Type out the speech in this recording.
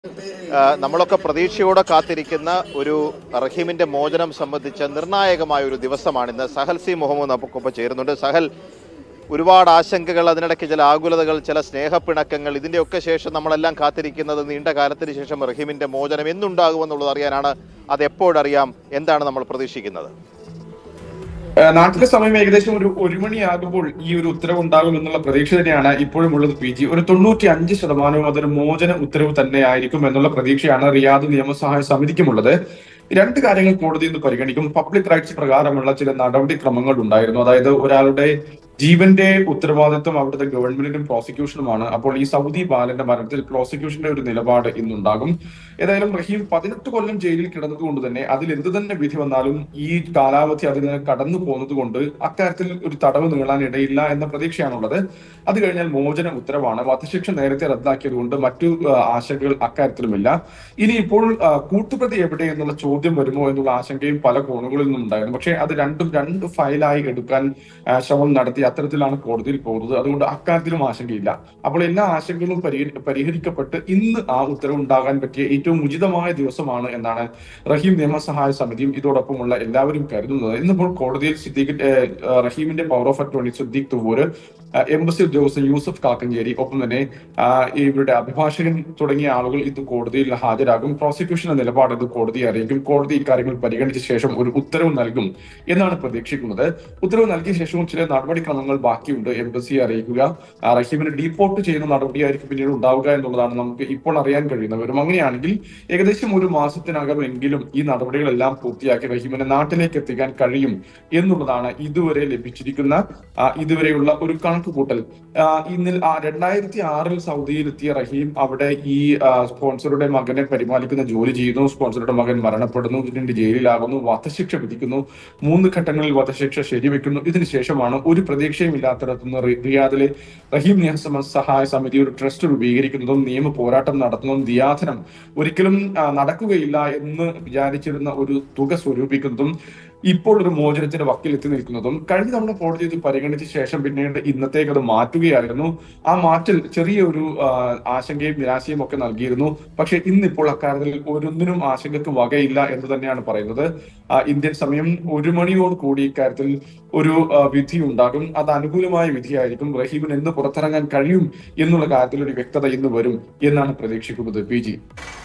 ആ, നമ്മളൊക്കെ പ്രതീക്ഷയോടെ കാത്തിരിക്കുന്ന ഒരു റഹീമിന്റെ മോചനം സംബന്ധിച്ച നിർണായകമായ ഒരു ദിവസമാണിന്ന് സഹൽ സി മുഹമ്മദ് നമുക്കൊപ്പം ചേരുന്നുണ്ട് സഹൽ ഒരുപാട് ആശങ്കകൾ അതിനിടയ്ക്ക് ചില ആകുലതകൾ ചില സ്നേഹപ്പിണക്കങ്ങൾ ഇതിന്റെയൊക്കെ ശേഷം നമ്മളെല്ലാം കാത്തിരിക്കുന്നത് നീണ്ട കാലത്തിന് ശേഷം റഹീമിന്റെ മോചനം എന്നുണ്ടാകുമെന്നുള്ളത് അറിയാനാണ് അത് എപ്പോഴറിയാം എന്താണ് നമ്മൾ പ്രതീക്ഷിക്കുന്നത് ഏഹ് നാട്ടിലെ സമയം ഏകദേശം ഒരു ഒരു മണിയാകുമ്പോൾ ഈ ഒരു ഉത്തരവ് ഉണ്ടാകും എന്നുള്ള പ്രതീക്ഷ തന്നെയാണ് ഇപ്പോഴും ഉള്ളത് പി ജി ഒരു തൊണ്ണൂറ്റി അഞ്ച് ശതമാനവും അതൊരു മോചന ഉത്തരവ് തന്നെയായിരിക്കും എന്നുള്ള പ്രതീക്ഷയാണ് റിയാദ് നിയമസഹായ സമിതിക്കുമുള്ളത് രണ്ട് കാര്യങ്ങൾ കോടതി ഇന്ന് പരിഗണിക്കും പബ്ലിക് റൈറ്റ്സ് പ്രകാരമുള്ള ചില നടപടിക്രമങ്ങൾ ഉണ്ടായിരുന്നു അതായത് ഒരാളുടെ ജീവന്റെ ഉത്തരവാദിത്വം അവിടുത്തെ ഗവൺമെന്റിനും പ്രോസിക്യൂഷനുമാണ് അപ്പോൾ ഈ സൗദി ബാലന്റെ മരണത്തിൽ പ്രോസിക്യൂഷന്റെ ഒരു നിലപാട് ഇന്നുണ്ടാകും ഏതായാലും റഹീം പതിനെട്ട് കൊല്ലം ജയിലിൽ കിടന്നതുകൊണ്ട് തന്നെ അതിൽ എന്ത് തന്നെ വിധി വന്നാലും ഈ കാലാവധി അതിന് കടന്നു പോകുന്നത് കൊണ്ട് അക്കാര്യത്തിൽ ഒരു തടവ് നീളാൻ ഇടയില്ല എന്ന പ്രതീക്ഷയാണുള്ളത് അത് കഴിഞ്ഞാൽ മോചന ഉത്തരവാണ് വധശിക്ഷ നേരത്തെ റദ്ദാക്കിയത് കൊണ്ട് മറ്റു ആ, ആശങ്കകൾ അക്കാര്യത്തിലുമില്ല ഇനി ഇപ്പോൾ ആ, കൂട്ടുപ്രതി എവിടെ എന്നുള്ള ചോദ്യം വരുമോ എന്നുള്ള ആശങ്കയും പല കോണുകളിൽ നിന്നും ഉണ്ടായിരുന്നു പക്ഷേ അത് രണ്ടും രണ്ട് ഫയലായി എടുക്കാൻ ആ, ശ്രമം നടത്തി അത്തരത്തിലാണ് കോടതിയിൽ പോകുന്നത് അതുകൊണ്ട് അക്കാര്യത്തിലും ആശങ്കയില്ല അപ്പോൾ എല്ലാ ആശങ്കകളും പരിഹരി- പരിഹരിക്കപ്പെട്ട് ഇന്ന് ആ ഉത്തരവ് ഉണ്ടാകാൻ പറ്റിയ ഏറ്റവും ഉചിതമായ ദിവസമാണ് എന്നാണ് റഹീം നിയമസഹായ സമിതിയും ഇതോടൊപ്പമുള്ള എല്ലാവരും കരുതുന്നത് ഇന്നിപ്പോൾ കോടതിയിൽ സിദ്ദീഖ് ഏഹ്, ഏഹ്, റഹീമിന്റെ power of attorney Siddique Thuvvur ഏഹ്, എംബസി ഉദ്യോഗസ്ഥൻ യൂസഫ് കാക്കഞ്ചേരി ഒപ്പം തന്നെ ആ, ഇവരുടെ അഭിഭാഷകൻ തുടങ്ങിയ ആളുകൾ ഇത് കോടതിയിൽ ഹാജരാകും പ്രോസിക്യൂഷന്റെ നിലപാട് ഇത് കോടതിയെ അറിയിക്കും കോടതി ഇക്കാര്യങ്ങൾ പരിഗണിച്ച ശേഷം ഒരു ഉത്തരവ് നൽകും എന്നാണ് പ്രതീക്ഷിക്കുന്നത് ഉത്തരവ് നൽകിയ ശേഷവും ചില നടപടിക്രമങ്ങൾ ബാക്കിയുണ്ട് എംബസിയെ അറിയിക്കുക ആ, റഹീമിനെ ഡീപ്പോർട്ട് ചെയ്യുന്ന നടപടിയായിരിക്കും പിന്നീട് ഉണ്ടാവുക എന്നുള്ളതാണ് നമുക്ക് ഇപ്പോൾ അറിയാൻ കഴിയുന്ന വിവരം അങ്ങനെയാണെങ്കിൽ ഏകദേശം ഒരു മാസത്തിനകമെങ്കിലും ഈ നടപടികളെല്ലാം പൂർത്തിയാക്കി റഹീമിനെ നാട്ടിലേക്ക് എത്തിക്കാൻ കഴിയും എന്നുള്ളതാണ് ഇതുവരെ ലഭിച്ചിരിക്കുന്ന ആ, ഇതുവരെയുള്ള ഒരു കണക്കുകൂട്ടൽ ആ, ഇന്നിൽ ആ, രണ്ടായിരത്തി ആറിൽ സൗദിയിൽ എത്തിയ റഹീം അവിടെ ഈ ആ, സ്പോൺസറുടെ മകനെ പരിപാലിക്കുന്ന ജോലി ചെയ്യുന്നു സ്പോൺസറുടെ മകൻ മരണപ്പെടുന്നു ഇതിന്റെ ജയിലിലാകുന്നു വധശിക്ഷ വിധിക്കുന്നു മൂന്ന് ഘട്ടങ്ങളിൽ വധശിക്ഷ ശരിവെക്കുന്നു ഇതിനുശേഷമാണ് ഒരു പ്രതീക്ഷയും ഇല്ലാത്തിടത്തുനിന്ന് റി- റിയാദിലെ റഹീം നിയമ സഹായ സമിതി ഒരു ട്രസ്റ്റ് രൂപീകരിക്കുന്നതും നിയമ പോരാട്ടം നടത്തുന്നതും ദിയാധനം ഒരിക്കലും ആ, നടക്കുകയില്ല എന്ന് വിചാരിച്ചിരുന്ന ഒരു തുക സ്വരൂപിക്കുന്നതും ഇപ്പോൾ ഒരു മോചനത്തിന്റെ വക്കിൽ എത്തി നിൽക്കുന്നതും കഴിഞ്ഞ തവണ കോടതി ഇത് പരിഗണിച്ച ശേഷം പിന്നീട് ഇന്നത്തേക്ക് അത് മാറ്റുകയായിരുന്നു ആ മാറ്റൽ ചെറിയൊരു ആ, ആശങ്കയും നിരാശയും ഒക്കെ നൽകിയിരുന്നു പക്ഷെ ഇന്നിപ്പോൾ അക്കാര്യത്തിൽ ഒരൊന്നിനും ആശങ്കക്ക് വകയില്ല എന്ന് തന്നെയാണ് പറയുന്നത് ആ, ഇന്ത്യൻ സമയം ഒരു മണിയോട് കൂടി ഇക്കാര്യത്തിൽ ഒരു ആ, വിധി ഉണ്ടാകും അത് അനുകൂലമായ വിധിയായിരിക്കും റഹീമിന് എന്ന് പുറത്തിറങ്ങാൻ കഴിയും എന്നുള്ള കാര്യത്തിൽ ഒരു വ്യക്തത ഇന്ന് വരും എന്നാണ് പ്രതീക്ഷിക്കുന്നത് പി ജി